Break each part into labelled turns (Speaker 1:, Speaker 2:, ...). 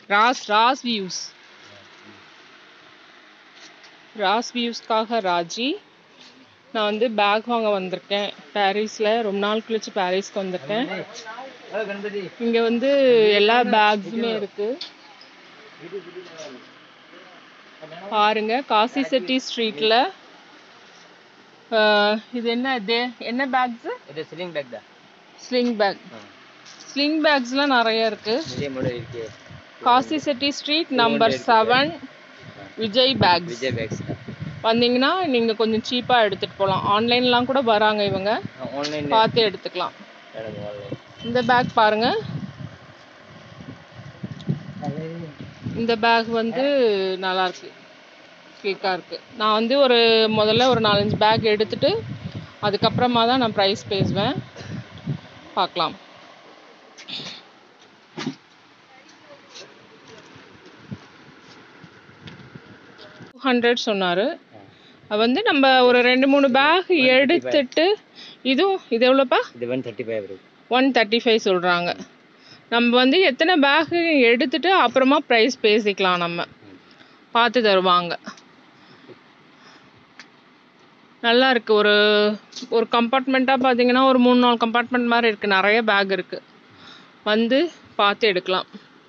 Speaker 1: ராஸ் ராஸ் views ராஸ் வியூஸ்க்காக ராஜி நான் வந்து back வாங்க வந்திருக்கேன் பாரிஸில் ரொம்ப நாள் கழிச்சு பாரிஸ்க்கு வந்திருக்கேன் இங்கே வந்து எல்லா பேக்ஸுமே இருக்கு பாருங்க காசி செட்டி ஸ்ட்ரீட்டில் இது என்ன இது என்ன பேக்ஸு
Speaker 2: இது சிலிங் பேக் தான்
Speaker 1: ஸ்லிங் பேக் ஸ்லிங் பேக்ஸ்லாம் நிறைய இருக்கு
Speaker 2: இதே மாடல் இருக்கு
Speaker 1: Kasi Chetty Street number seven Vijay bags
Speaker 2: Vijay bags
Speaker 1: வந்தீங்கன்னா நீங்கள் கொஞ்சம் சீப்பாக எடுத்துகிட்டு போகலாம் ஆன்லைன்லாம் கூட வராங்க இவங்க
Speaker 2: ஆன்லைன்
Speaker 1: பார்த்து எடுத்துக்கலாம்
Speaker 2: ஆன்லைன்
Speaker 1: இந்த பேக் பாருங்க இந்த பேக் வந்து நல்லா இருக்கு ஸ்லீக்காக இருக்கு நான் வந்து ஒரு முதல்ல ஒரு நாலஞ்சு பேக் எடுத்துட்டு அதுக்கப்புறமா தான் நான் ப்ரைஸ் பேசுவேன் பார்க்கலாம் டூ ஹண்ட்ரட் சொன்னார் வந்து நம்ம ஒரு ரெண்டு மூணு பேக் எடுத்துட்டு இதுவும் இது எவ்வளோப்பா
Speaker 2: இது ஒன் தேர்ட்டி ஃபைவ் இருக்கு
Speaker 1: ஒன் தேர்ட்டி ஃபைவ் சொல்கிறாங்க நம்ம வந்து எத்தனை பேக்கு எடுத்துட்டு அப்புறமா ப்ரைஸ் பேசிக்கலாம் நம்ம பார்த்து தருவாங்க நல்லா இருக்கு ஒரு ஒரு கம்பார்ட்மெண்ட்டாக பார்த்தீங்கன்னா ஒரு மூணு நாலு கம்பார்ட்மெண்ட் மாதிரி இருக்கு நிறைய பேக் இருக்கு வந்து பார்த்து எடுக்கலாம்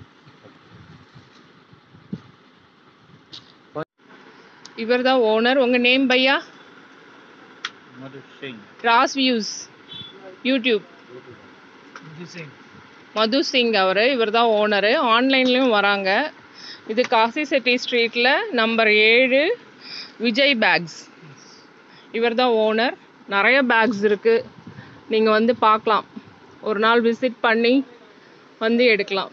Speaker 1: இவர் தான் ஓனர் உங்க நேம் பையா
Speaker 2: மது சிங்
Speaker 1: ராஸ் வியூஸ் யூடியூப்
Speaker 2: மது சிங்
Speaker 1: மது சிங் அவர் இவர் தான் ஓனரு ஆன்லைன்லேயும் வராங்க இது காசி செட்டி ஸ்ட்ரீட்டில் நம்பர் ஏழு விஜய் பேக்ஸ் இவர் தான் ஓனர் நிறைய பேக்ஸ் இருக்குது நீங்கள் வந்து பார்க்கலாம் ஒரு நாள் விசிட் பண்ணி வந்து எடுக்கலாம்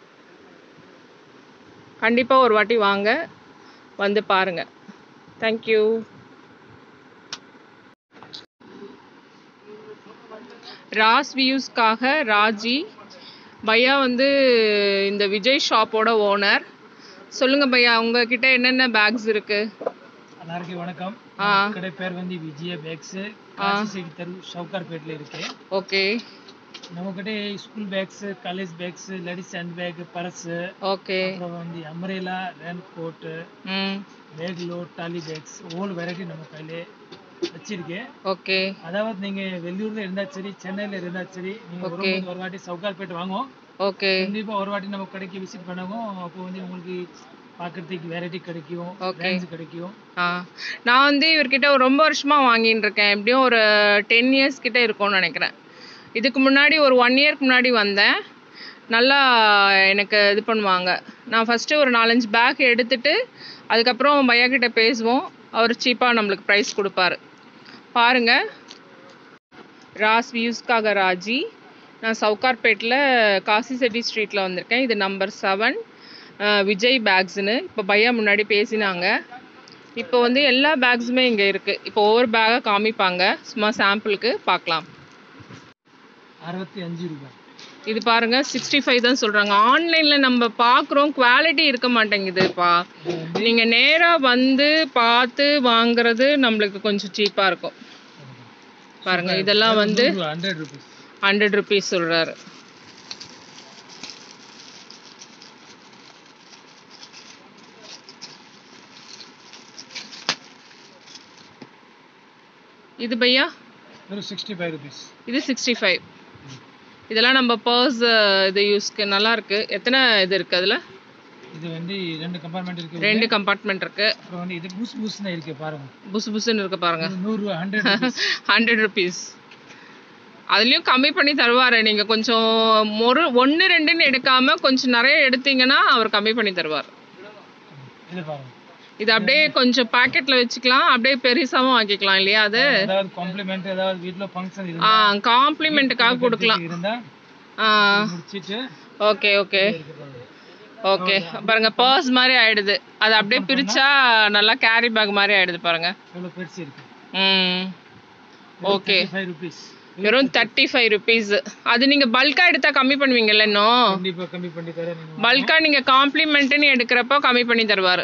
Speaker 1: கண்டிப்பாக ஒரு வாட்டி வாங்க வந்து பாருங்கள் தேங்க்யூ ராஸ் வியூஸ்க்காக ராஜி பையா வந்து இந்த விஜய் ஷாப்போட ஓனர் சொல்லுங்க பையா உங்ககிட்ட என்னென்ன பேக்ஸ் இருக்கு
Speaker 3: எல்லாருக்கும் வணக்கம்
Speaker 1: ஆ
Speaker 3: கடை பேர் வந்து விஜய பேக்ஸ் காசி சைடு தெரு சவுகார்பேட்ல இருக்கு
Speaker 1: ஓகே
Speaker 3: நம்மகிட்ட school bags college bags ladies handbag purse
Speaker 1: okay
Speaker 3: அப்புறம் வந்து அம்ரேலா ரெயின் கோட்
Speaker 1: ம்
Speaker 3: bag load dolly bags all variety நம்ம கையில வச்சிருக்கேன்
Speaker 1: ஓகே
Speaker 3: அதாவது நீங்க வெளியூர்ல இருந்தா சரி சென்னையில இருந்தா சரி நீங்க வரும்போது ஒரு வாட்டி சவுகார்பேட் வாங்கும்
Speaker 1: ஓகே
Speaker 3: கண்டிப்பா ஒரு வாட்டி நம்ம கடைக்கு விசிட் பண்ணவும் அப்போ வந்து உங்களுக்கு பார்க்கறதுக்கு வெரைட்டி கிடைக்கும்
Speaker 1: Okay.
Speaker 3: ரேஞ்ச் கிடைக்கும்
Speaker 1: ஆ நான் வந்து இவர்கிட்ட ஒரு ரொம்ப வருஷமா வாங்கிட்டு இருக்கேன் எப்படியும் ஒரு டென் இயர்ஸ் கிட்ட இருக்கும்னு நினைக்கிறேன் இதுக்கு முன்னாடி ஒரு ஒன் இயர்க்கு முன்னாடி வந்தேன் நல்லா எனக்கு இது பண்ணுவாங்க நான் ஃபஸ்ட்டு ஒரு நாலஞ்சு பேக் எடுத்துட்டு அதுக்கப்புறம் பையா கிட்ட பேசுவோம் அவர் சீப்பாக நம்மளுக்கு ப்ரைஸ் கொடுப்பாரு பாருங்க ராஸ் வியூஸ்க்காக ராஜி நான் சவுகார்பேட்டில் காசி செட்டி ஸ்ட்ரீட்டில் வந்திருக்கேன் இது நம்பர் செவன் விஜய் பேக்ஸ்னு இப்போ பையா முன்னாடி பேசினாங்க இப்போ வந்து எல்லா பேக்ஸுமே இங்கே இருக்குது இப்போ ஒவ்வொரு பேக்காக காமிப்பாங்க சும்மா சாம்பிளுக்கு பார்க்கலாம்
Speaker 3: அறுபத்தி அஞ்சு ரூபாய்
Speaker 1: இது பாருங்க சிக்ஸ்டி ஃபைவ் தான் சொல்கிறாங்க ஆன்லைனில் நம்ம பார்க்குறோம் குவாலிட்டி இருக்க மாட்டேங்குதுப்பா நீங்கள் நேராக வந்து பார்த்து வாங்குறது நம்மளுக்கு கொஞ்சம் சீப்பாக இருக்கும் பாருங்க இதெல்லாம் வந்து
Speaker 3: ஹண்ட்ரட் ருபீஸ்
Speaker 1: ஹண்ட்ரட் ருபீஸ் சொல்கிறாரு இது பையா
Speaker 3: வெறும் சிக்ஸ்டி ஃபைவ் ருபீஸ்
Speaker 1: இது சிக்ஸ்டி ஃபைவ் இதெல்லாம் நம்ம பர்ஸ் இது யூஸ்க்கு நல்லா இருக்கு எத்தனை இது இருக்கு அதில்
Speaker 3: இது வந்து ரெண்டு கம்பார்ட்மெண்ட் இருக்கு
Speaker 1: ரெண்டு கம்பார்ட்மெண்ட் இருக்கு
Speaker 3: அப்புறம் வந்து இது பூஸ் பூஸ்னு இருக்கு பாருங்க
Speaker 1: புசு புசுன்னு இருக்கு பாருங்க
Speaker 3: இது நூறு ரூபா ஹண்ட்ரட்
Speaker 1: ஹண்ட்ரட் ருபீஸ் அதுலேயும் கம்மி பண்ணி தருவார் நீங்கள் கொஞ்சம் ஒரு ஒன்று ரெண்டுன்னு எடுக்காம கொஞ்சம் நிறைய எடுத்தீங்கன்னா அவர் கம்மி பண்ணி தருவார்
Speaker 3: இது பாருங்க
Speaker 1: இது அப்படியே கொஞ்சம் பாக்கெட்டில் வச்சுக்கலாம் அப்படியே பெருசாவும் ஆக்கிக்கலாம் இல்லையா அது
Speaker 3: ஏதாவது காம்ப்ளிமெண்ட் ஏதாவது வீட்ல ஃபங்க்ஷன்
Speaker 1: ஆ
Speaker 3: இருந்தா
Speaker 1: காம்ப்ளிமெண்ட்டுக்காக கொடுக்கலாம்
Speaker 3: இருந்தா
Speaker 1: ஆ
Speaker 3: முடிச்சிட்டு
Speaker 1: ஓகே ஓகே ஓகே பாருங்க பர்ஸ் மாதிரி ஆயிடுது அது அப்படியே பிரிச்சா நல்லா கேரி பேக் மாதிரி ஆயிடுது பாருங்க
Speaker 3: எவ்வளவு பெருசு இருக்கு
Speaker 1: ம் ஓகே
Speaker 3: ஃபைவ் ருபீஸ்
Speaker 1: வெறும் தேர்ட்டி ஃபைவ் ருபீஸ் அது நீங்கள் பல்காக எடுத்தா கம்மி பண்ணுவீங்கல்ல இன்னும்
Speaker 3: கண்டிப்பா கம்மி பண்ணி தரேன் நீங்க
Speaker 1: பல்காக நீங்கள் காம்ப்ளிமெண்ட்டுன்னு எடுக்கிறப்போ கம்மி பண்ணி தருவார்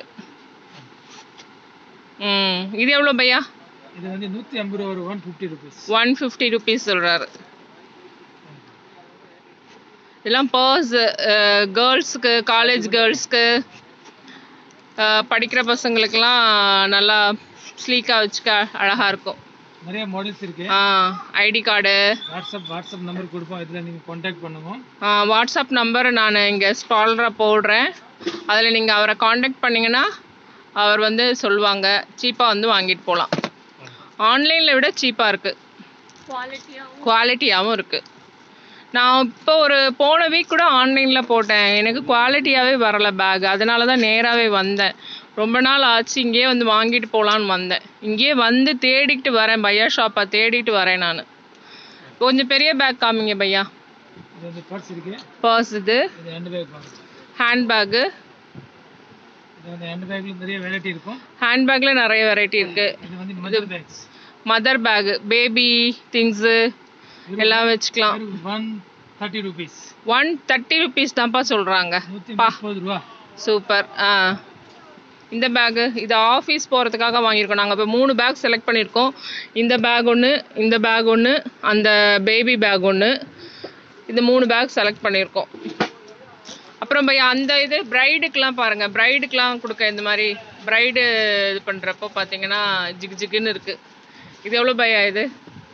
Speaker 1: ம் இது எவ்வளோ பையா
Speaker 3: இது வந்து நூத்தி ஐம்பது ரூபா ஒரு one fifty rupees
Speaker 1: one fifty rupees சொல்கிறாரு இதெல்லாம் பர்ஸ் கேர்ள்ஸுக்கு காலேஜ் கேர்ள்ஸ்க்கு படிக்கிற பசங்களுக்கெல்லாம் நல்லா ஸ்லீக்காக வச்சுக்க அழகாக இருக்கும்
Speaker 3: நிறைய மாடல்ஸ் இருக்கு
Speaker 1: ID card
Speaker 3: WhatsApp WhatsApp number கொடுப்போம் இதுல நீங்க காண்டாக்ட் பண்ணுங்க
Speaker 1: வாட்ஸ்அப் நம்பர் நான் இங்கே ஸ்டாலில் போடுறேன் அதில் நீங்கள் அவரை காண்டாக்ட் பண்ணிங்கன்னா அவர் வந்து சொல்லுவாங்க சீப்பாக வந்து வாங்கிட்டு போகலாம் ஆன்லைனில் விட சீப்பாக இருக்குது குவாலிட்டியாகவும் இருக்குது நான் இப்போ ஒரு போன வீக் கூட ஆன்லைனில் போட்டேன் எனக்கு குவாலிட்டியாகவே வரல பேக் அதனால தான் நேராகவே வந்தேன் ரொம்ப நாள் ஆச்சு இங்கேயே வந்து வாங்கிட்டு போகலான்னு வந்தேன் இங்கேயே வந்து தேடிக்கிட்டு வரேன் பையா ஷாப்பை தேடிட்டு வரேன் நான் கொஞ்சம் பெரிய பேக் காமிங்க பையா
Speaker 3: இது வந்து பர்ஸ் இருக்கு
Speaker 1: பர்ஸ் இது
Speaker 3: இது ஹேண்ட் பேக் வாங்க
Speaker 1: ஹேண்ட்பேக்கு
Speaker 3: இது வந்து ஹேண்ட் பேக்ல நிறைய வெரைட்டி இருக்கும்
Speaker 1: ஹேண்ட்பேக்கில் நிறைய வெரைட்டி இருக்குது
Speaker 3: இது வந்து mother bags
Speaker 1: mother bag baby things எல்லாம் வச்சுக்கலாம்
Speaker 3: one thirty rupees
Speaker 1: one thirty rupees தான்ப்பா சொல்கிறாங்க
Speaker 3: நூற்றி
Speaker 1: பா
Speaker 3: முப்பது ரூபா
Speaker 1: சூப்பர் ஆ இந்த பேக்கு இது ஆஃபீஸ் போகிறதுக்காக வாங்கியிருக்கோம் நாங்கள் இப்போ மூணு பேக் செலக்ட் பண்ணியிருக்கோம் இந்த பேக் ஒன்று இந்த பேக் ஒன்று அந்த பேபி பேக் ஒன்று இந்த மூணு பேக் செலக்ட் பண்ணியிருக்கோம் அப்புறம் பையா அந்த இது பிரைடுக்கெலாம் பாருங்கள் பிரைடுக்கெலாம் கொடுக்க இந்த மாதிரி பிரைடு இது பண்ணுறப்போ பார்த்தீங்கன்னா ஜிகு ஜிகுன்னு இருக்குது இது எவ்வளோ பையா இது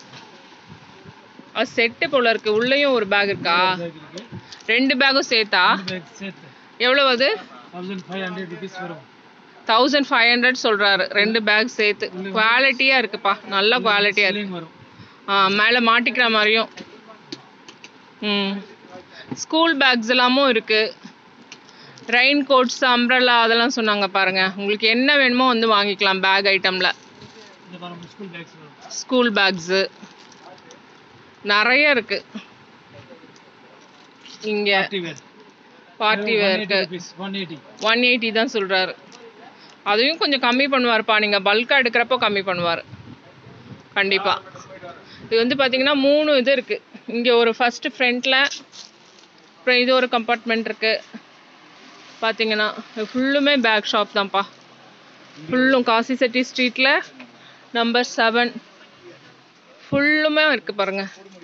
Speaker 1: அது செட்டு போல இருக்குது உள்ளேயும் ஒரு பேக் இருக்கா
Speaker 3: பேக் இருக்கு
Speaker 1: ரெண்டு பேக்கும் சேர்த்தா
Speaker 3: பேக் சேர்த்து
Speaker 1: எவ்வளோ அது
Speaker 3: தௌசண்ட் ஃபைவ் ஹண்ட்ரட் ருபீஸ் வரும்
Speaker 1: தௌசண்ட் ஃபைவ் ஹண்ட்ரட் சொல்கிறாரு ரெண்டு பேக் சேர்த்து குவாலிட்டியாக இருக்குப்பா நல்ல குவாலிட்டியாக இருக்கு
Speaker 3: Ceiling வரும்
Speaker 1: ஆ மேலே மாட்டிக்கிற மாதிரியும் ம் ஸ்கூல் பேக்ஸ் எல்லாமும் இருக்குது ரெயின் கோட்ஸ் அம்ப்ரல்லா அதெல்லாம் சொன்னாங்க பாருங்க உங்களுக்கு என்ன வேணுமோ வந்து வாங்கிக்கலாம் பேக் ஐட்டமில்
Speaker 3: இந்த பாருங்க ஸ்கூல் பேக்ஸ் வரும்
Speaker 1: ஸ்கூல் பேக்ஸு நிறைய இருக்குது இங்கே
Speaker 3: பார்ட்டி வேர்
Speaker 1: பார்ட்டி வேருக்கு
Speaker 3: rupees one eighty
Speaker 1: one eighty தான் சொல்கிறாரு அதையும் கொஞ்சம் கம்மி பண்ணுவார்ப்பா நீங்கள் பல்காக எடுக்கிறப்போ கம்மி பண்ணுவார் கண்டிப்பாக இது வந்து பார்த்தீங்கன்னா மூணு இது இருக்குது இங்கே ஒரு ஃபஸ்ட்டு ஃப்ரண்ட்டில் அப்புறம் இது ஒரு கம்பார்ட்மெண்ட் இருக்குது பார்த்தீங்கன்னா ஃபுல்லுமே பேக் ஷாப் தான்ப்பா ஃபுல்லும் காசி செட்டி ஸ்ட்ரீட்டில் நம்பர் செவன் ஃபுல்லுமே இருக்குது பாருங்க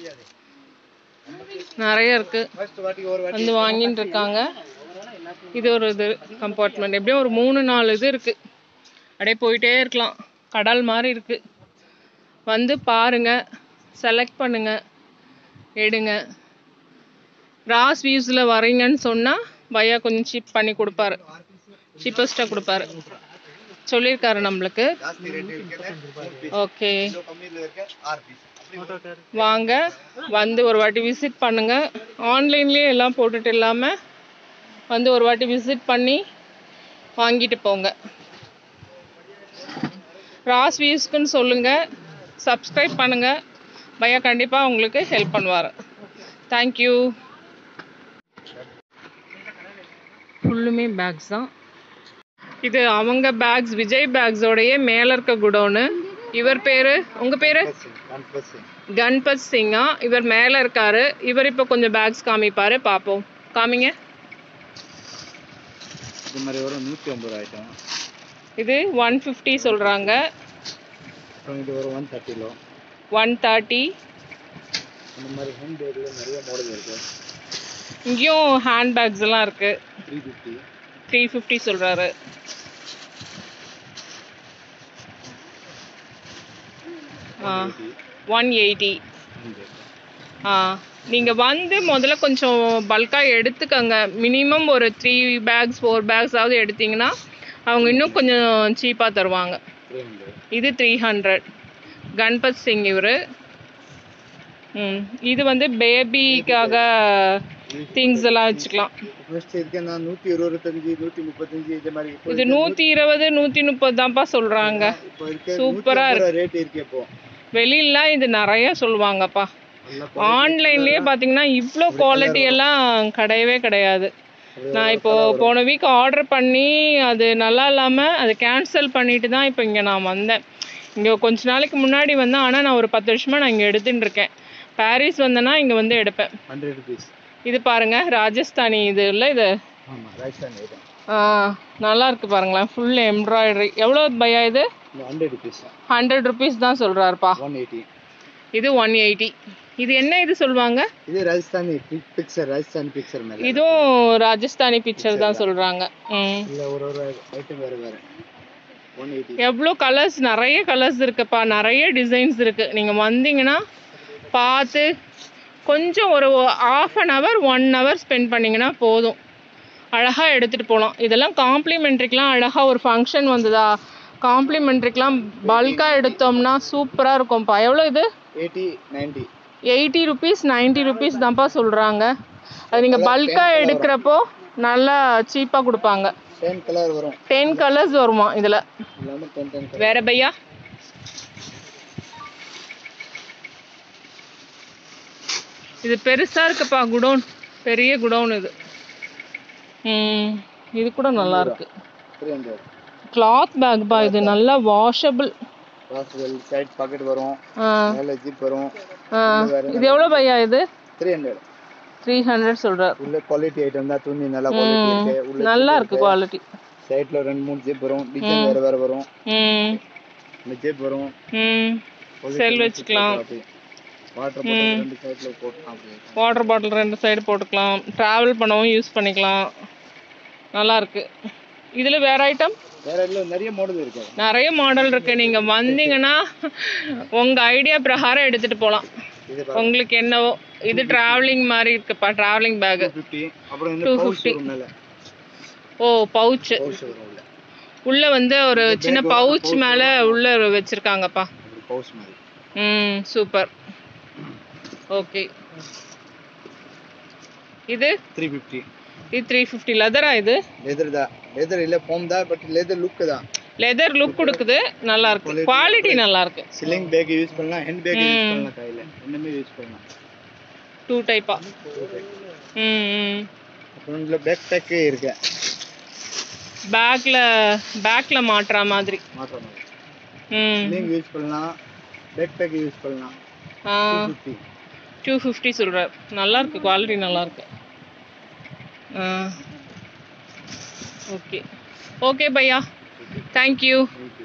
Speaker 1: நிறைய இருக்குது வந்து வாங்கிட்டு இருக்காங்க இது ஒரு இது கம்பார்ட்மெண்ட் எப்படியும் ஒரு மூணு நாலு இது இருக்கு அப்படியே போயிட்டே இருக்கலாம் கடல் மாதிரி இருக்கு வந்து பாருங்க செலக்ட் பண்ணுங்க எடுங்க ராஸ் வியூஸில் வரீங்கன்னு சொன்னால் பையா கொஞ்சம் சீப் பண்ணி கொடுப்பாரு சீப்பஸ்ட்டாக கொடுப்பாரு சொல்லியிருக்காரு நம்மளுக்கு ஓகே வாங்க வந்து ஒரு வாட்டி விசிட் பண்ணுங்க ஆன்லைன்லேயே எல்லாம் போட்டுட்டு இல்லாமல் வந்து ஒரு வாட்டி விசிட் பண்ணி வாங்கிட்டு போங்க ராஸ் வியூஸ்க்குன்னு சொல்லுங்க சப்ஸ்கிரைப் பண்ணுங்க பையா கண்டிப்பாக உங்களுக்கு ஹெல்ப் பண்ணுவார் தேங்க்யூ ஃபுல்லுமே பேக்ஸ் தான் இது அவங்க பேக்ஸ் விஜய் பேக்ஸோடைய மேலே இருக்க குடோனு இவர் பேர் உங்கள் பேர் கன்பத் சிங்கா இவர் மேலே இருக்காரு இவர் இப்போ கொஞ்சம் பேக்ஸ் காமிப்பாரு பார்ப்போம் காமிங்க
Speaker 2: இது மாதிரி வரும் நூற்றி ஐம்பது ரூபா ஐட்டம்
Speaker 1: இது ஒன் ஃபிஃப்டி சொல்கிறாங்க
Speaker 2: அப்புறம் இது ஒரு ஒன் தேர்ட்டிலோ
Speaker 1: ஒன் தேர்ட்டி
Speaker 2: இந்த மாதிரி ஹேண்ட் பேக்கில் நிறைய மாடல் இருக்கு
Speaker 1: இங்கேயும் ஹேண்ட் பேக்ஸ் எல்லாம் இருக்குது
Speaker 2: த்ரீ ஃபிஃப்டி
Speaker 1: த்ரீ ஃபிஃப்டி சொல்கிறாரு ஒன் எயிட்டி ஆ நீங்கள் வந்து முதல்ல கொஞ்சம் பல்காக எடுத்துக்கோங்க மினிமம் ஒரு த்ரீ பேக்ஸ் ஃபோர் பேக்ஸாவது எடுத்தீங்கன்னா அவங்க இன்னும் கொஞ்சம் சீப்பாக தருவாங்க
Speaker 2: த்ரீ ஹண்ட்ரட்
Speaker 1: இது த்ரீ ஹண்ட்ரட் கணபத் சிங் இவர் ம் இது வந்து பேபிக்காக திங்ஸ் எல்லாம் வச்சுக்கலாம்
Speaker 2: ஃபர்ஸ்ட் இதுக்கு நான் நூற்றி இருபத்தஞ்சி நூற்றி முப்பத்தஞ்சு இது மாதிரி இப்போ
Speaker 1: இது நூற்றி இருபது நூற்றி முப்பது தான்ப்பா சொல்கிறாங்க
Speaker 2: இப்போ இருக்க
Speaker 1: சூப்பரா
Speaker 2: ரேட் இருக்கு இப்போ
Speaker 1: வெளியிலாம் இது நிறைய சொல்லுவாங்கப்பா
Speaker 2: நல்லா
Speaker 1: ஆன்லைன்லேயே பார்த்தீங்கன்னா இவ்வளோ குவாலிட்டி எல்லாம் கிடையவே கிடையாது நான் இப்போ போன வீக் ஆர்டர் பண்ணி அது நல்லா இல்லாமல் அதை கேன்சல் பண்ணிட்டு தான் இப்போ இங்கே நான் வந்தேன் இங்கே கொஞ்ச நாளைக்கு முன்னாடி வந்தேன் ஆனால் நான் ஒரு பத்து வருஷமாக நான் இங்கே எடுத்துட்டு இருக்கேன் பாரிஸ் வந்தேன்னா இங்கே வந்து எடுப்பேன்
Speaker 2: ஹண்ட்ரட் ருபீஸ்
Speaker 1: இது பாருங்க ராஜஸ்தானி இது இல்லை இது
Speaker 2: ஆமாம் ராஜஸ்தான் ஐட்டம்
Speaker 1: ஆ, நல்லா இருக்கு பாருங்களேன் ஃபுல் எம்ப்ராய்டரி எவ்வளோ பையா இது
Speaker 2: ஹண்ட்ரட் ருபீஸ்
Speaker 1: ஹண்ட்ரட் ருபீஸ் தான் சொல்கிறாருப்பா
Speaker 2: ஒன் எயிட்டி
Speaker 1: இது ஒன் எயிட்டி இது என்ன இது சொல்லுவாங்க
Speaker 2: இது ராஜஸ்தானி பிக்சர் ராஜஸ்தானி பிக்சர் மேல
Speaker 1: இதுவும் ராஜஸ்தானி பிக்சர் தான் சொல்றாங்க ம்
Speaker 2: இல்ல ஒரு ஒரு ஐட்டம் வேற வேற ஒன் எயிட்டி
Speaker 1: எவ்வளோ கலர்ஸ் நிறைய கலர்ஸ் இருக்குப்பா நிறைய டிசைன்ஸ் இருக்கு நீங்க வந்தீங்கன்னா பார்த்து கொஞ்சம் ஒரு half an hour one hour spend பண்ணீங்கன்னா போதும் அழகா எடுத்துட்டு போகலாம் இதெல்லாம் காம்ப்ளிமெண்ட்ரிக்கெலாம் அழகா ஒரு ஃபங்க்ஷன் வந்ததா காம்ப்ளிமெண்ட்ரிக்கெலாம் பல்காக எடுத்தோம்னா சூப்பராக இருக்கும்ப்பா எவ்வளோ இது
Speaker 2: eighty ninety
Speaker 1: eighty rupees ninety rupees தான்ப்பா சொல்கிறாங்க அது நீங்கள் பல்காக எடுக்கிறப்போ நல்லா சீப்பாக கொடுப்பாங்க
Speaker 2: டென் கலர் வரும்
Speaker 1: டென் கலர்ஸ் வருமா இதில்
Speaker 2: இல்லாம டென் டென் கலர்
Speaker 1: வேற பையா இது பெருசா இருக்குப்பா குடோன் பெரிய குடோன் இது ம் இது கூட நல்லா இருக்கு
Speaker 2: த்ரீ ஹண்ட்ரட்
Speaker 1: கிளாத் பேக்பா இது நல்லா வாஷபிள்
Speaker 2: வாசல் சைட் பாக்கெட் வரும்
Speaker 1: ஆ
Speaker 2: மேல ஜிப் வரும்
Speaker 1: ஆ இது எவ்வளோ பையா இது
Speaker 2: த்ரீ ஹண்ட்ரட்
Speaker 1: த்ரீ ஹண்ட்ரட் சொல்றார்
Speaker 2: உள்ள குவாலிட்டி ஐட்டம் தான் துணி நல்லா குவாலிட்டி இருக்கு உள்ள
Speaker 1: நல்லா இருக்கு குவாலிட்டி
Speaker 2: சைட்ல ரெண்டு மூணு ஜிப் வரும் டிசைன் வேற வேற வரும்
Speaker 1: ம்
Speaker 2: இந்த ஜிப் வரும்
Speaker 1: ம் செல் வச்சுக்கலாம்
Speaker 2: வாட்டர் பாட்டில் ரெண்டு சைட்ல போட்டோம் அப்படி
Speaker 1: வாட்டர் பாட்டில் ரெண்டு சைடு போட்டுக்கலாம் ட்ராவல் பண்ணவும் யூஸ் பண்ணிக்கலாம் நல்லா இருக்கு இதுல வேற ஐட்டம்
Speaker 2: வேற இல்ல நிறைய மாடல் இருக்கு
Speaker 1: நிறைய மாடல் இருக்கு நீங்க வந்தீங்கன்னா உங்க ஐடியா பிரகாரம் எடுத்துட்டு போலாம்
Speaker 2: இது
Speaker 1: உங்களுக்கு என்னவோ இது டிராவலிங் மாதிரி இருக்குப்பா டிராவலிங் பேக்
Speaker 2: ஃபிஃப்டி அப்புறம் இந்த பவுச் வரும் மேல
Speaker 1: ஓ பவுச்
Speaker 2: பவுச் வரும் உள்ள
Speaker 1: உள்ள வந்து ஒரு சின்ன பவுச் மேல உள்ள வச்சிருக்காங்கப்பா
Speaker 2: பவுச் மாதிரி
Speaker 1: ம் சூப்பர் ஓகே இது
Speaker 2: த்ரீ ஃபிஃப்டி
Speaker 1: இது த்ரீ ஃபிஃப்டி லெதரா இது
Speaker 2: லெதர் தான் லெதர் இல்ல ஃபோம் தான் பட் லெதர் லுக் தான்
Speaker 1: லெதர் லுக் கொடுக்குது நல்லா இருக்கு குவாலிட்டி நல்லா இருக்கு
Speaker 2: சில்லிங் பேக் யூஸ் பண்ணலாம் ஹேண்ட் பேக் யூஸ் பண்ணலாம் கையில ரெண்டுமே யூஸ் பண்ணலாம்
Speaker 1: டூ டைப்பா ம் ம்
Speaker 2: அப்புறம் இதுல பேக் பேக்கே இருக்கு
Speaker 1: பேக்ல பேக்ல மாட்டுற மாதிரி
Speaker 2: மாற்ற மாதிரி
Speaker 1: ம்
Speaker 2: சில்லிங் யூஸ் பண்ணலாம் பேக் பேக் யூஸ் பண்ணலாம்
Speaker 1: ஆ
Speaker 2: ஃபிஃப்டி
Speaker 1: டூ ஃபிஃப்டி சொல்கிறார் நல்லா இருக்கு குவாலிட்டி நல்லா இருக்கு ஆ ஓகே ஓகே பையா தேங்க்யூ
Speaker 2: தேங்க்யூ